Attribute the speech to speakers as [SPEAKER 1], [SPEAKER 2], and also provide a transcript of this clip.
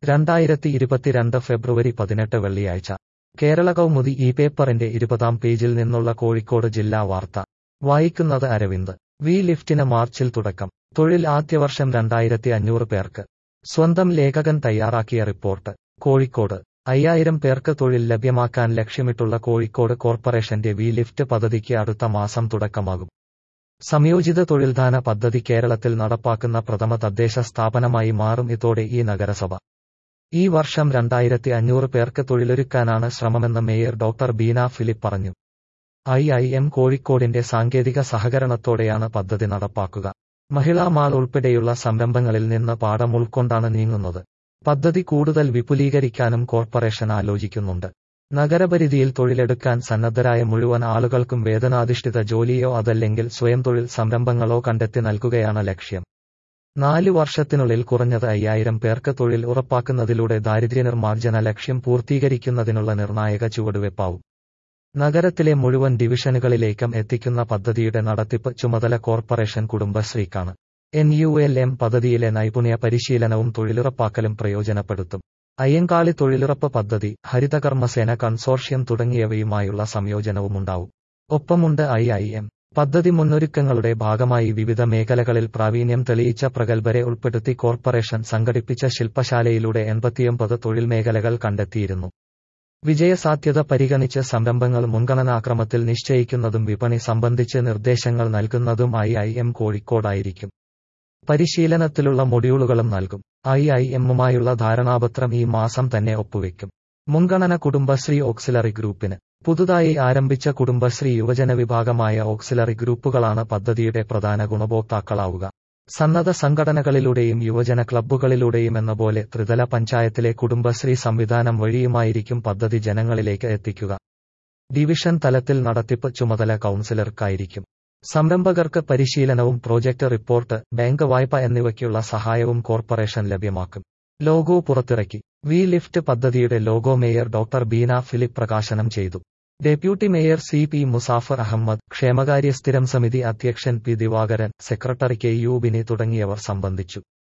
[SPEAKER 1] രണ്ടായിരത്തി ഇരുപത്തിരണ്ട് ഫെബ്രുവരി പതിനെട്ട് വെള്ളിയാഴ്ച കേരള കൗമുദി ഈ പേപ്പറിന്റെ ഇരുപതാം പേജിൽ നിന്നുള്ള കോഴിക്കോട് ജില്ലാ വാർത്ത വായിക്കുന്നത് അരവിന്ദ് വി ലിഫ്റ്റിന് മാർച്ചിൽ തുടക്കം തൊഴിൽ ആദ്യവർഷം രണ്ടായിരത്തി അഞ്ഞൂറ് പേർക്ക് സ്വന്തം ലേഖകൻ തയ്യാറാക്കിയ റിപ്പോർട്ട് കോഴിക്കോട് അയ്യായിരം പേർക്ക് തൊഴിൽ ലഭ്യമാക്കാൻ ലക്ഷ്യമിട്ടുള്ള കോഴിക്കോട് കോർപ്പറേഷന്റെ വി ലിഫ്റ്റ് പദ്ധതിക്ക് അടുത്ത മാസം തുടക്കമാകും സംയോജിത തൊഴിൽദാന പദ്ധതി കേരളത്തിൽ നടപ്പാക്കുന്ന പ്രഥമ തദ്ദേശ സ്ഥാപനമായി മാറും ഇതോടെ ഈ നഗരസഭ ഈ വർഷം രണ്ടായിരത്തി അഞ്ഞൂറ് പേർക്ക് തൊഴിലൊരുക്കാനാണ് ശ്രമമെന്ന് മേയർ ഡോക്ടർ ബീന ഫിലിപ്പ് പറഞ്ഞു ഐ ഐ എം കോഴിക്കോടിന്റെ സാങ്കേതിക സഹകരണത്തോടെയാണ് പദ്ധതി നടപ്പാക്കുക മഹിളാ മാൾ ഉൾപ്പെടെയുള്ള സംരംഭങ്ങളിൽ നിന്ന് പാഠം ഉൾക്കൊണ്ടാണ് നീങ്ങുന്നത് പദ്ധതി കൂടുതൽ വിപുലീകരിക്കാനും കോർപ്പറേഷൻ ആലോചിക്കുന്നുണ്ട് നഗരപരിധിയിൽ തൊഴിലെടുക്കാൻ സന്നദ്ധരായ മുഴുവൻ ആളുകൾക്കും വേതനാധിഷ്ഠിത ജോലിയോ അതല്ലെങ്കിൽ സ്വയം തൊഴിൽ സംരംഭങ്ങളോ കണ്ടെത്തി നൽകുകയാണ് ലക്ഷ്യം നാല് വർഷത്തിനുള്ളിൽ കുറഞ്ഞത് അയ്യായിരം പേർക്ക് തൊഴിൽ ഉറപ്പാക്കുന്നതിലൂടെ ദാരിദ്ര്യനിർമ്മാർജ്ജന ലക്ഷ്യം പൂർത്തീകരിക്കുന്നതിനുള്ള നിർണായക ചുവടുവെപ്പാവും നഗരത്തിലെ മുഴുവൻ ഡിവിഷനുകളിലേക്കും എത്തിക്കുന്ന പദ്ധതിയുടെ നടത്തിപ്പ് ചുമതല കോർപ്പറേഷൻ കുടുംബശ്രീക്കാണ് എൻ യു എൽ എം പദ്ധതിയിലെ നൈപുണ്യ പരിശീലനവും തൊഴിലുറപ്പാക്കലും പ്രയോജനപ്പെടുത്തും അയ്യങ്കാളി തൊഴിലുറപ്പ് പദ്ധതി ഹരിതകർമ്മസേന കൺസോർഷ്യം തുടങ്ങിയവയുമായുള്ള സംയോജനവുമുണ്ടാവും ഒപ്പമുണ്ട് ഐ ഐ എം പദ്ധതി മുന്നൊരുക്കങ്ങളുടെ ഭാഗമായി വിവിധ മേഖലകളിൽ പ്രാവീണ്യം തെളിയിച്ച പ്രഗത്ഭരെ ഉൾപ്പെടുത്തി കോർപ്പറേഷൻ സംഘടിപ്പിച്ച ശില്പശാലയിലൂടെ എൺപത്തിയൊമ്പത് തൊഴിൽ മേഖലകൾ കണ്ടെത്തിയിരുന്നു വിജയസാധ്യത പരിഗണിച്ച് സംരംഭങ്ങൾ മുൻഗണനാക്രമത്തിൽ നിശ്ചയിക്കുന്നതും വിപണി സംബന്ധിച്ച് നിർദ്ദേശങ്ങൾ നൽകുന്നതും ഐ ഐ എം കോഴിക്കോടായിരിക്കും പരിശീലനത്തിലുള്ള മൊഡ്യൂളുകളും നൽകും ഐ ഐ എമ്മുമായുള്ള ധാരണാപത്രം ഈ മാസം തന്നെ ഒപ്പുവെക്കും മുൻഗണന കുടുംബശ്രീ ഓക്സിലറി ഗ്രൂപ്പിന് പുതുതായി ആരംഭിച്ച കുടുംബശ്രീ യുവജന വിഭാഗമായ ഓക്സിലറി ഗ്രൂപ്പുകളാണ് പദ്ധതിയുടെ പ്രധാന ഗുണഭോക്താക്കളാവുക സന്നദ്ധ സംഘടനകളിലൂടെയും യുവജന ക്ലബ്ബുകളിലൂടെയും എന്ന പോലെ ത്രിതല പഞ്ചായത്തിലെ കുടുംബശ്രീ സംവിധാനം വഴിയുമായിരിക്കും പദ്ധതി ജനങ്ങളിലേക്ക് എത്തിക്കുക ഡിവിഷൻ തലത്തിൽ നടത്തിപ്പ് ചുമതല കൗൺസിലർക്കായിരിക്കും സംരംഭകർക്ക് പരിശീലനവും പ്രോജക്ട് റിപ്പോർട്ട് ബാങ്ക് വായ്പ എന്നിവയ്ക്കുള്ള സഹായവും കോർപ്പറേഷൻ ലഭ്യമാക്കും ലോഗോ പുറത്തിറക്കി വി ലിഫ്റ്റ് പദ്ധതിയുടെ logo mayor doctor Beena Philip പ്രകാശനം ചെയ്തു deputy mayor C P Musafar Ahammed ക്ഷേമകാര്യ സ്ഥിരം സമിതി അധ്യക്ഷൻ P Divakaran secretary K U Bini തുടങ്ങിയവർ സംബന്ധിച്ചു